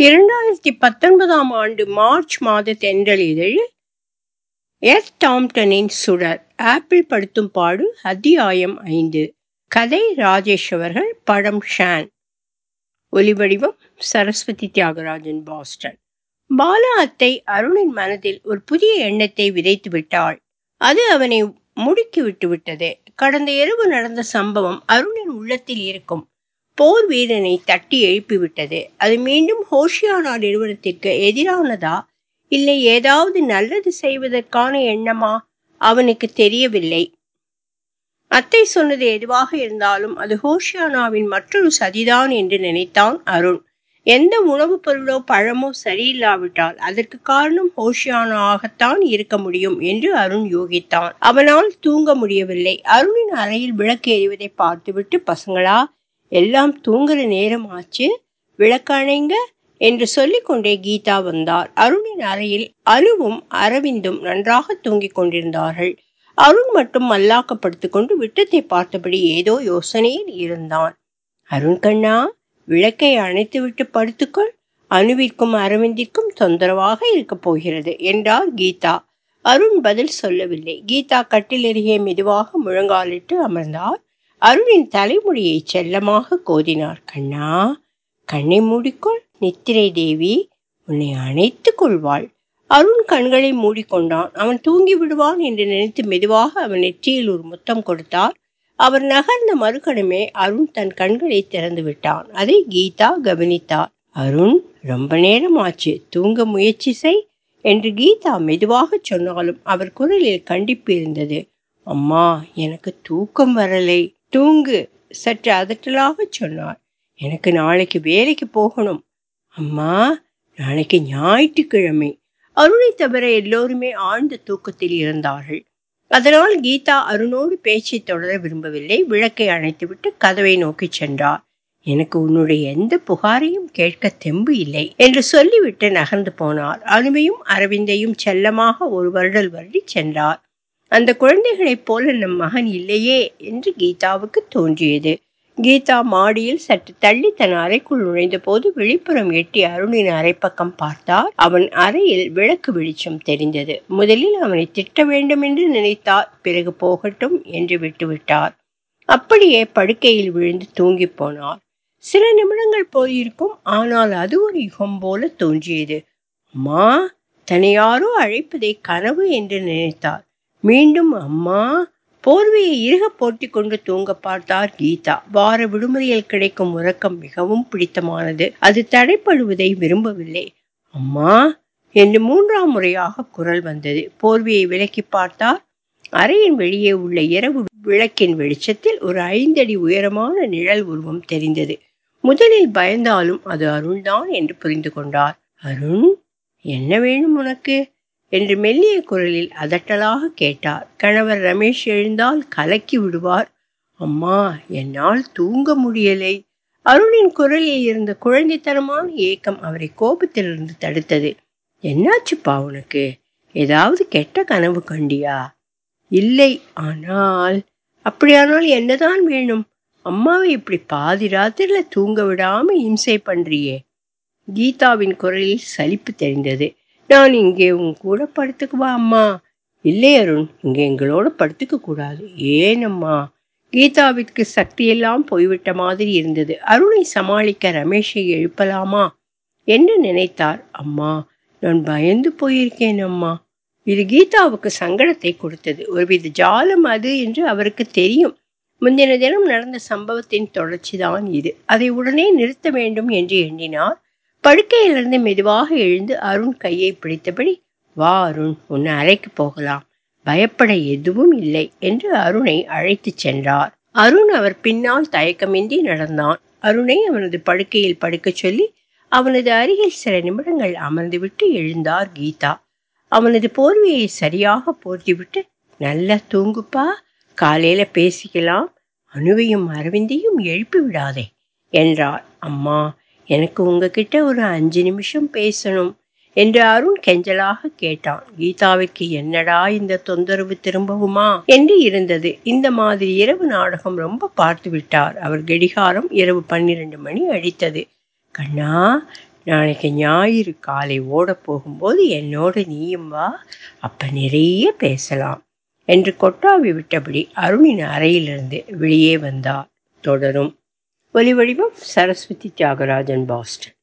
இரண்டாயிரத்தி பத்தொன்பதாம் ஆண்டு மார்ச் மாத தென்றல் இதழில் எஸ் டாம்டனின் சுடர் ஆப்பிள் படுத்தும் பாடு அத்தியாயம் ஐந்து கதை ராஜேஷ் அவர்கள் படம் ஷான் ஒலிவடிவம் சரஸ்வதி தியாகராஜன் பாஸ்டன் பாலா அத்தை அருணின் மனதில் ஒரு புதிய எண்ணத்தை விதைத்து விட்டாள் அது அவனை முடுக்கி விட்டு விட்டது கடந்த இரவு நடந்த சம்பவம் அருணின் உள்ளத்தில் இருக்கும் போர் வீரனை தட்டி எழுப்பிவிட்டது அது மீண்டும் ஹோஷியானா நிறுவனத்திற்கு எதிரானதா இல்லை ஏதாவது நல்லது செய்வதற்கான எண்ணமா அவனுக்கு தெரியவில்லை அத்தை சொன்னது எதுவாக இருந்தாலும் அது ஹோஷியானாவின் மற்றொரு சதிதான் என்று நினைத்தான் அருண் எந்த உணவுப் பொருளோ பழமோ சரியில்லாவிட்டால் அதற்கு காரணம் ஹோஷியானா ஆகத்தான் இருக்க முடியும் என்று அருண் யோகித்தான் அவனால் தூங்க முடியவில்லை அருணின் அறையில் விளக்கு எறிவதை பார்த்துவிட்டு பசங்களா எல்லாம் தூங்குற நேரம் ஆச்சு விளக்கணைங்க என்று சொல்லிக்கொண்டே கீதா வந்தார் அருணின் அறையில் அனுவும் அரவிந்தும் நன்றாக தூங்கிக் கொண்டிருந்தார்கள் அருண் மட்டும் மல்லாக்கப்படுத்திக் கொண்டு விட்டத்தை பார்த்தபடி ஏதோ யோசனையில் இருந்தான் அருண் கண்ணா விளக்கை அணைத்துவிட்டு படுத்துக்கொள் அணுவிற்கும் அரவிந்திற்கும் தொந்தரவாக இருக்கப் போகிறது என்றார் கீதா அருண் பதில் சொல்லவில்லை கீதா கட்டிலருகே மெதுவாக முழங்காலிட்டு அமர்ந்தார் அருணின் தலைமுடியை செல்லமாக கோதினார் கண்ணா கண்ணை மூடிக்கொள் நித்திரை தேவி உன்னை அணைத்துக் கொள்வாள் அருண் கண்களை மூடிக்கொண்டான் அவன் தூங்கி விடுவான் என்று நினைத்து மெதுவாக அவன் நெற்றியில் ஒரு முத்தம் கொடுத்தார் அவர் நகர்ந்த மறுகணமே அருண் தன் கண்களை திறந்து விட்டான் அதை கீதா கவனித்தார் அருண் ரொம்ப நேரம் ஆச்சு தூங்க முயற்சி செய் என்று கீதா மெதுவாக சொன்னாலும் அவர் குரலில் கண்டிப்பு இருந்தது அம்மா எனக்கு தூக்கம் வரலை தூங்கு சற்று அதட்டலாக சொன்னார் எனக்கு நாளைக்கு வேலைக்கு போகணும் அம்மா நாளைக்கு ஞாயிற்றுக்கிழமை அருணை தவிர எல்லோருமே ஆழ்ந்த தூக்கத்தில் இருந்தார்கள் அதனால் கீதா அருணோடு பேச்சை தொடர விரும்பவில்லை விளக்கை அணைத்துவிட்டு கதவை நோக்கி சென்றார் எனக்கு உன்னுடைய எந்த புகாரையும் கேட்க தெம்பு இல்லை என்று சொல்லிவிட்டு நகர்ந்து போனார் அனுவையும் அரவிந்தையும் செல்லமாக ஒரு வருடல் வருடி சென்றார் அந்த குழந்தைகளைப் போல நம் மகன் இல்லையே என்று கீதாவுக்கு தோன்றியது கீதா மாடியில் சற்று தள்ளி தன் அறைக்குள் நுழைந்த போது விழிப்புறம் எட்டி அருணின் அரைப்பக்கம் பார்த்தார் அவன் அறையில் விளக்கு வெளிச்சம் தெரிந்தது முதலில் அவனை திட்ட வேண்டும் என்று நினைத்தார் பிறகு போகட்டும் என்று விட்டுவிட்டார் அப்படியே படுக்கையில் விழுந்து தூங்கி போனார் சில நிமிடங்கள் போயிருக்கும் ஆனால் அது ஒரு யுகம் போல தோன்றியது அம்மா தன்னை யாரோ அழைப்பதை கனவு என்று நினைத்தார் மீண்டும் அம்மா போர்வையை இறுக போட்டி கொண்டு தூங்க பார்த்தார் கீதா வார விடுமுறையில் கிடைக்கும் உறக்கம் மிகவும் பிடித்தமானது அது தடைப்படுவதை விரும்பவில்லை அம்மா என்று மூன்றாம் முறையாக குரல் வந்தது போர்வையை விலக்கி பார்த்தார் அறையின் வெளியே உள்ள இரவு விளக்கின் வெளிச்சத்தில் ஒரு ஐந்தடி உயரமான நிழல் உருவம் தெரிந்தது முதலில் பயந்தாலும் அது அருண்தான் என்று புரிந்து கொண்டார் அருண் என்ன வேணும் உனக்கு என்று மெல்லிய குரலில் அதட்டலாக கேட்டார் கணவர் ரமேஷ் எழுந்தால் கலக்கி விடுவார் அம்மா என்னால் தூங்க முடியலை அருணின் குரலில் இருந்த குழந்தைத்தனமான ஏக்கம் அவரை கோபத்திலிருந்து தடுத்தது என்னாச்சுப்பா உனக்கு ஏதாவது கெட்ட கனவு கண்டியா இல்லை ஆனால் அப்படியானால் என்னதான் வேணும் அம்மாவை இப்படி பாதி ராத்திரில தூங்க விடாம இம்சை பண்றியே கீதாவின் குரலில் சலிப்பு தெரிந்தது நான் இங்கே உன் கூட படுத்துக்குவா அம்மா இல்லை அருண் இங்கே எங்களோட படுத்துக்க கூடாது ஏன் அம்மா கீதாவிற்கு சக்தியெல்லாம் போய்விட்ட மாதிரி இருந்தது அருணை சமாளிக்க ரமேஷை எழுப்பலாமா என்று நினைத்தார் அம்மா நான் பயந்து போயிருக்கேன் அம்மா இது கீதாவுக்கு சங்கடத்தை கொடுத்தது ஒருவித ஜாலம் அது என்று அவருக்கு தெரியும் முந்தின தினம் நடந்த சம்பவத்தின் தொடர்ச்சிதான் இது அதை உடனே நிறுத்த வேண்டும் என்று எண்ணினார் படுக்கையிலிருந்து மெதுவாக எழுந்து அருண் கையை பிடித்தபடி வா அருண் உன்னை அறைக்கு போகலாம் பயப்பட எதுவும் இல்லை என்று அருணை அழைத்துச் சென்றார் அருண் அவர் பின்னால் தயக்கமின்றி நடந்தான் அருணை அவனது படுக்கையில் படுக்கச் சொல்லி அவனது அருகில் சில நிமிடங்கள் அமர்ந்துவிட்டு எழுந்தார் கீதா அவனது போர்வையை சரியாக போர்த்திவிட்டு நல்லா தூங்குப்பா காலையில பேசிக்கலாம் அணுவையும் அரவிந்தையும் எழுப்பி விடாதே என்றார் அம்மா எனக்கு உங்ககிட்ட ஒரு அஞ்சு நிமிஷம் பேசணும் என்று அருண் கெஞ்சலாக கேட்டான் கீதாவிற்கு என்னடா இந்த தொந்தரவு திரும்பவுமா என்று இருந்தது இந்த மாதிரி இரவு நாடகம் ரொம்ப பார்த்து விட்டார் அவர் கடிகாரம் இரவு பன்னிரண்டு மணி அடித்தது கண்ணா நாளைக்கு ஞாயிறு காலை ஓடப் போகும்போது என்னோடு நீயும் வா அப்ப நிறைய பேசலாம் என்று கொட்டாவி விட்டபடி அருணின் அறையிலிருந்து வெளியே வந்தார் தொடரும் ஒலி வடிவம் சரஸ்வதி தியாகராஜன் பாஸ்டன்